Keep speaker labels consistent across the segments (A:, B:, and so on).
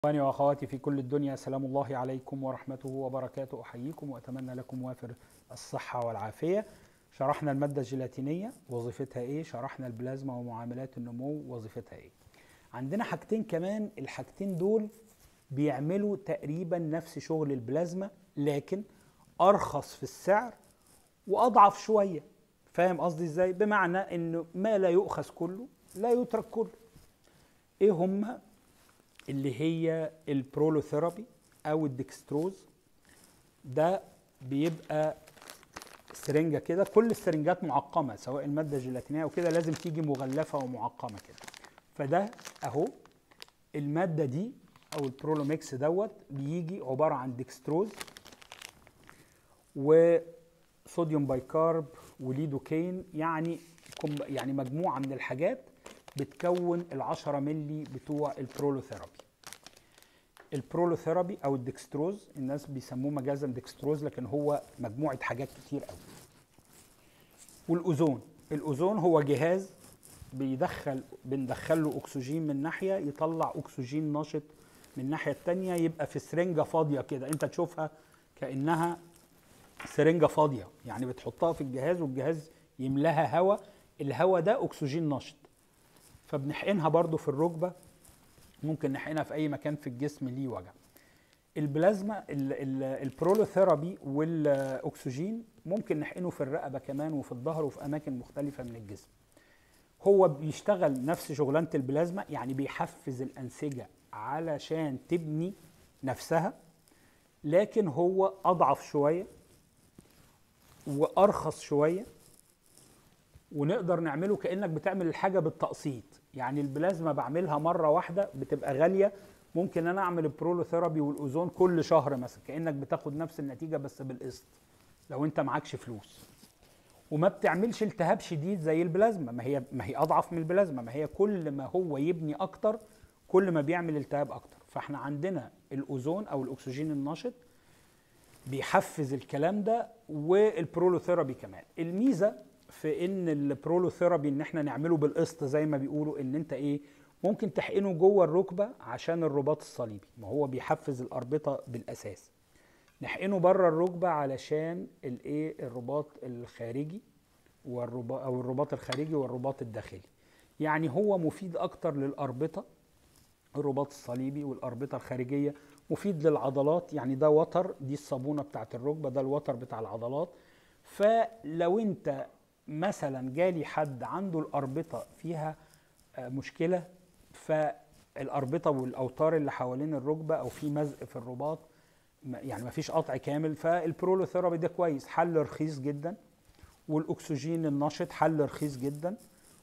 A: إخواني وأخواتي في كل الدنيا سلام الله عليكم ورحمته وبركاته أحييكم وأتمنى لكم وافر الصحة والعافية شرحنا المادة الجيلاتينية وظيفتها إيه شرحنا البلازما ومعاملات النمو وظيفتها إيه عندنا حاجتين كمان الحاجتين دول بيعملوا تقريبا نفس شغل البلازما لكن أرخص في السعر وأضعف شوية فاهم قصدي إزاي بمعنى إنه ما لا يؤخذ كله لا يترك كله إيه هما اللي هي البرولوثيرابي او الدكستروز ده بيبقى سرنجه كده كل السرنجات معقمه سواء الماده الجيلاتينيه او كده لازم تيجي مغلفه ومعقمه كده فده اهو الماده دي او البرولوميكس دوت بيجي عباره عن دكستروز وصوديوم بايكارب وليدوكين يعني يعني مجموعه من الحاجات بتكون ال 10 مللي بتوع البرولوثيرابي البرولوثيرابي او الدكستروز الناس بيسموه مجازا دكستروز لكن هو مجموعه حاجات كتير قوي والاوزون الاوزون هو جهاز بيدخل بندخل له اكسجين من ناحيه يطلع اكسجين نشط من الناحيه الثانيه يبقى في سرنجه فاضيه كده انت تشوفها كانها سرنجه فاضيه يعني بتحطها في الجهاز والجهاز يملاها هواء الهواء ده اكسجين نشط فبنحقنها برضو في الركبه ممكن نحقنها في اي مكان في الجسم ليه وجع البلازما البرولوثيرابي والاكسجين ممكن نحقنه في الرقبه كمان وفي الظهر وفي اماكن مختلفه من الجسم هو بيشتغل نفس شغلانه البلازما يعني بيحفز الانسجه علشان تبني نفسها لكن هو اضعف شويه وارخص شويه ونقدر نعمله كانك بتعمل الحاجه بالتقسيط يعني البلازما بعملها مره واحده بتبقى غاليه ممكن انا اعمل البرولوثيرابي والاوزون كل شهر مثلا كانك بتاخد نفس النتيجه بس بالقسط لو انت معكش فلوس وما بتعملش التهاب شديد زي البلازما ما هي ما هي اضعف من البلازما ما هي كل ما هو يبني اكتر كل ما بيعمل التهاب اكتر فاحنا عندنا الاوزون او الاكسجين النشط بيحفز الكلام ده والبرولوثيرابي كمان الميزه في ان البرولوثيرابي ان احنا نعمله بالقسط زي ما بيقولوا ان انت ايه ممكن تحقنه جوه الركبه عشان الرباط الصليبي ما هو بيحفز الاربطه بالاساس نحقنه بره الركبه علشان الايه الرباط الخارجي والرباط او الرباط الخارجي والرباط الداخلي يعني هو مفيد اكتر للاربطه الرباط الصليبي والاربطه الخارجيه مفيد للعضلات يعني ده وتر دي الصابونه بتاعت الركبه ده الوتر بتاع العضلات فلو انت مثلا جالي حد عنده الاربطه فيها مشكله فالاربطه والاوتار اللي حوالين الركبه او في مزق في الرباط يعني ما فيش قطع كامل فالبرولوثيرابي ده كويس حل رخيص جدا والاكسجين النشط حل رخيص جدا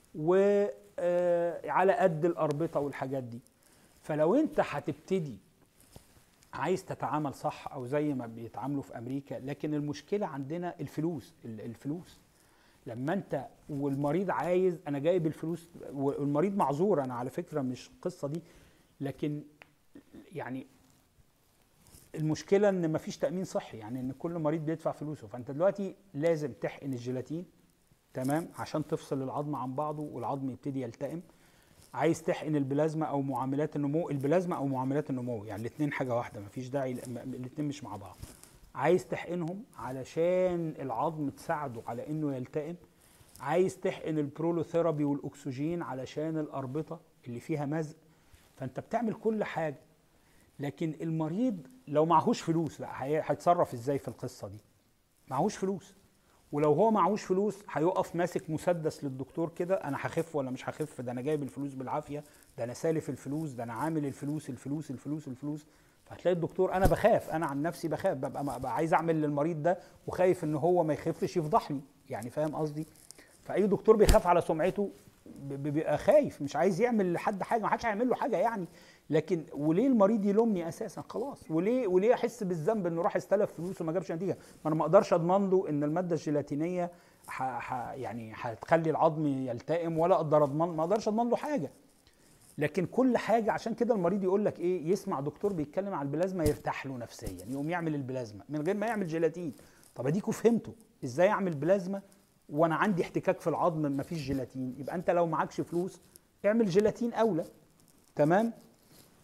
A: وعلى قد الاربطه والحاجات دي فلو انت هتبتدي عايز تتعامل صح او زي ما بيتعاملوا في امريكا لكن المشكله عندنا الفلوس الفلوس لما انت والمريض عايز انا جايب الفلوس والمريض معذور انا على فكره مش القصه دي لكن يعني المشكله ان مفيش تامين صحي يعني ان كل مريض بيدفع فلوسه فانت دلوقتي لازم تحقن الجيلاتين تمام عشان تفصل العظم عن بعضه والعظم يبتدي يلتئم عايز تحقن البلازما او معاملات النمو البلازما او معاملات النمو يعني الاثنين حاجه واحده مفيش داعي الاثنين مش مع بعض عايز تحقنهم علشان العظم تساعده على انه يلتئم عايز تحقن البرولوثيرابي والاكسجين علشان الاربطه اللي فيها مزق فانت بتعمل كل حاجه لكن المريض لو معهوش فلوس بقى هيتصرف ازاي في القصه دي معهوش فلوس ولو هو معهوش فلوس هيقف ماسك مسدس للدكتور كده انا هخف ولا مش هخف ده انا جايب الفلوس بالعافيه ده انا سالف الفلوس ده انا عامل الفلوس الفلوس الفلوس الفلوس فهتلاقي الدكتور انا بخاف انا عن نفسي بخاف ببقى, ببقى عايز اعمل للمريض ده وخايف ان هو ما يخفش يفضحني يعني فاهم قصدي فاي دكتور بيخاف على سمعته بيبقى خايف مش عايز يعمل لحد حاجه ما حدش هيعمل له حاجه يعني لكن وليه المريض يلومني اساسا خلاص وليه وليه احس بالذنب انه راح استلف فلوس وما جابش نتيجه ما انا ما اقدرش اضمن له ان الماده الجيلاتينيه ح ح يعني هتخلي العظم يلتئم ولا اقدر اضمن ما اقدرش اضمن له حاجه لكن كل حاجه عشان كده المريض يقول لك ايه يسمع دكتور بيتكلم على البلازما يرتاح له نفسيا يقوم يعمل البلازما من غير ما يعمل جيلاتين طب اديكوا فهمتوا ازاي اعمل بلازما وانا عندي احتكاك في العظم مفيش جيلاتين يبقى انت لو معكش فلوس اعمل جيلاتين اولى تمام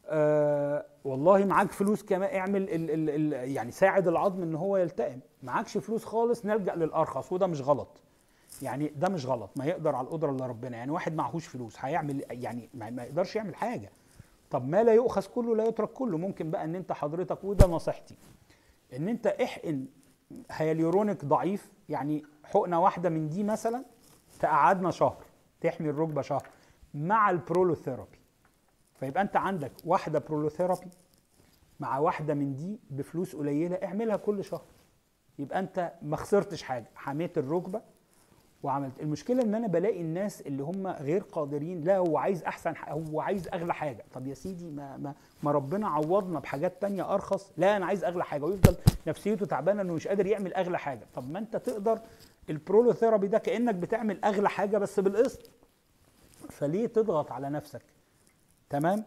A: آه والله معاك فلوس كمان اعمل ال ال ال يعني ساعد العظم ان هو يلتئم معاكش فلوس خالص نلجا للارخص وده مش غلط يعني ده مش غلط ما يقدر على القدره الا ربنا يعني واحد معهوش فلوس هيعمل يعني ما ما يقدرش يعمل حاجه طب ما لا يؤخذ كله لا يترك كله ممكن بقى ان انت حضرتك وده نصيحتي ان انت احقن هياليورونيك ضعيف يعني حقنه واحده من دي مثلا تقعدنا شهر تحمي الركبه شهر مع البرولوثيرابي فيبقى انت عندك واحده برولوثيرابي مع واحده من دي بفلوس قليله اعملها كل شهر يبقى انت ما خسرتش حاجه حميت الركبه وعملت المشكله ان انا بلاقي الناس اللي هم غير قادرين لا هو عايز احسن ح- هو عايز اغلى حاجه طب يا سيدي ما ما, ما ربنا عوضنا بحاجات تانية ارخص لا انا عايز اغلى حاجه ويفضل نفسيته تعبانه انه مش قادر يعمل اغلى حاجه طب ما انت تقدر البرولوثيرابي ده كانك بتعمل اغلى حاجه بس بالقسط فليه تضغط على نفسك تمام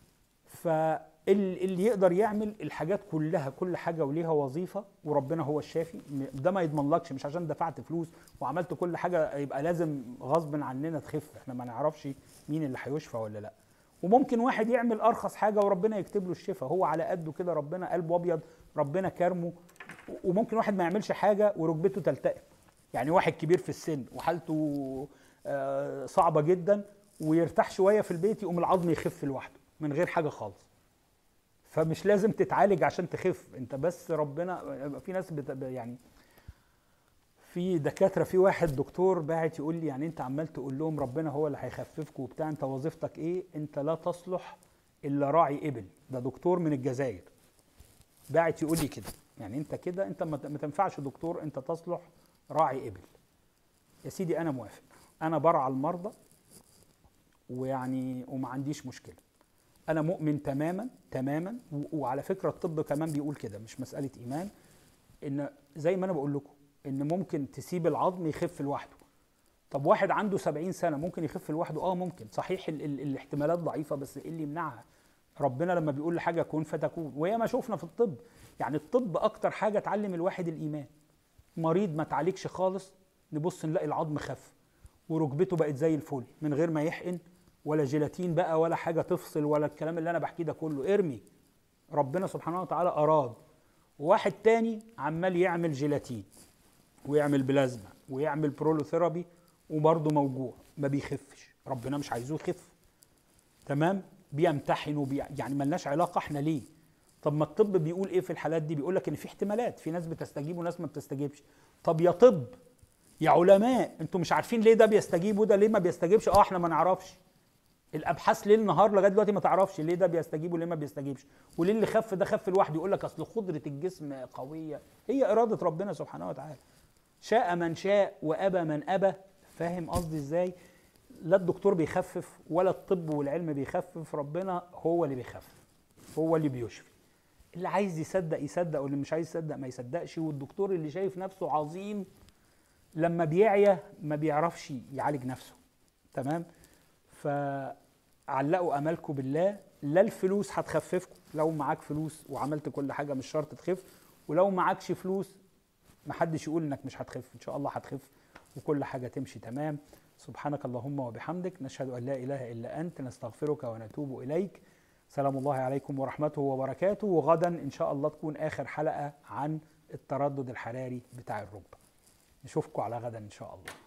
A: فاللي يقدر يعمل الحاجات كلها كل حاجه وليها وظيفه وربنا هو الشافي م- ده ما يضمنلكش مش عشان دفعت فلوس وعملت كل حاجه يبقى لازم غصب عننا تخف احنا ما نعرفش مين اللي هيشفى ولا لا وممكن واحد يعمل ارخص حاجه وربنا يكتب له الشفاء هو على قده كده ربنا قلبه ابيض ربنا كرمه وممكن واحد ما يعملش حاجه وركبته تلتئم يعني واحد كبير في السن وحالته آه، صعبه جدا ويرتاح شويه في البيت يقوم العظم يخف لوحده من غير حاجه خالص فمش لازم تتعالج عشان تخف انت بس ربنا في ناس بت... يعني في دكاتره في واحد دكتور باعت يقول لي يعني انت عمال تقول لهم ربنا هو اللي هيخففكم وبتاع انت وظيفتك ايه انت لا تصلح الا راعي ابل ده دكتور من الجزائر باعت يقول لي كده يعني انت كده انت ما ما تنفعش دكتور انت تصلح راعي ابل يا سيدي انا موافق انا برعى المرضى ويعني وما عنديش مشكله انا مؤمن تماما تماما و- وعلى فكره الطب كمان بيقول كده مش مساله ايمان ان زي ما انا بقول لكم ان ممكن تسيب العظم يخف لوحده طب واحد عنده 70 سنه ممكن يخف لوحده اه ممكن صحيح ال ال الاحتمالات ضعيفه بس ايه اللي يمنعها ربنا لما بيقول لحاجه كن فتكون وهي ما شفنا في الطب يعني الطب اكتر حاجه تعلم الواحد الايمان مريض ما تعالجش خالص نبص نلاقي العظم خف وركبته بقت زي الفل من غير ما يحقن ولا جيلاتين بقى ولا حاجه تفصل ولا الكلام اللي انا بحكيه ده كله ارمي ربنا سبحانه وتعالى اراد واحد تاني عمال يعمل جيلاتين ويعمل بلازما ويعمل برولوثيرابي وبرضه موجوع ما بيخفش ربنا مش عايزه يخف تمام بيمتحن وبي... يعني ملناش علاقه احنا ليه طب ما الطب بيقول ايه في الحالات دي بيقول لك ان في احتمالات في ناس بتستجيب وناس ما بتستجيبش طب يا طب يا علماء انتوا مش عارفين ليه ده بيستجيب وده ليه ما بيستجيبش اه احنا ما نعرفش الابحاث ليل نهار لغايه دلوقتي ما تعرفش ليه ده بيستجيب وليه ما بيستجيبش وليه اللي خف ده خف لوحده يقول لك اصل قدره الجسم قويه هي اراده ربنا سبحانه وتعالى شاء من شاء وابى من ابى فاهم قصدي ازاي لا الدكتور بيخفف ولا الطب والعلم بيخفف ربنا هو اللي بيخفف هو اللي بيشفي اللي عايز يصدق يصدق واللي مش عايز يصدق ما يصدقش والدكتور اللي شايف نفسه عظيم لما بيعيا ما بيعرفش يعالج نفسه تمام فعلقوا املكم بالله لا الفلوس هتخففكم لو معاك فلوس وعملت كل حاجه مش شرط تخف ولو معاكش فلوس محدش يقول انك مش هتخف ان شاء الله هتخف وكل حاجه تمشي تمام سبحانك اللهم وبحمدك نشهد ان لا اله الا انت نستغفرك ونتوب اليك سلام الله عليكم ورحمته وبركاته وغدا ان شاء الله تكون اخر حلقه عن التردد الحراري بتاع الركبه نشوفكم على غدا ان شاء الله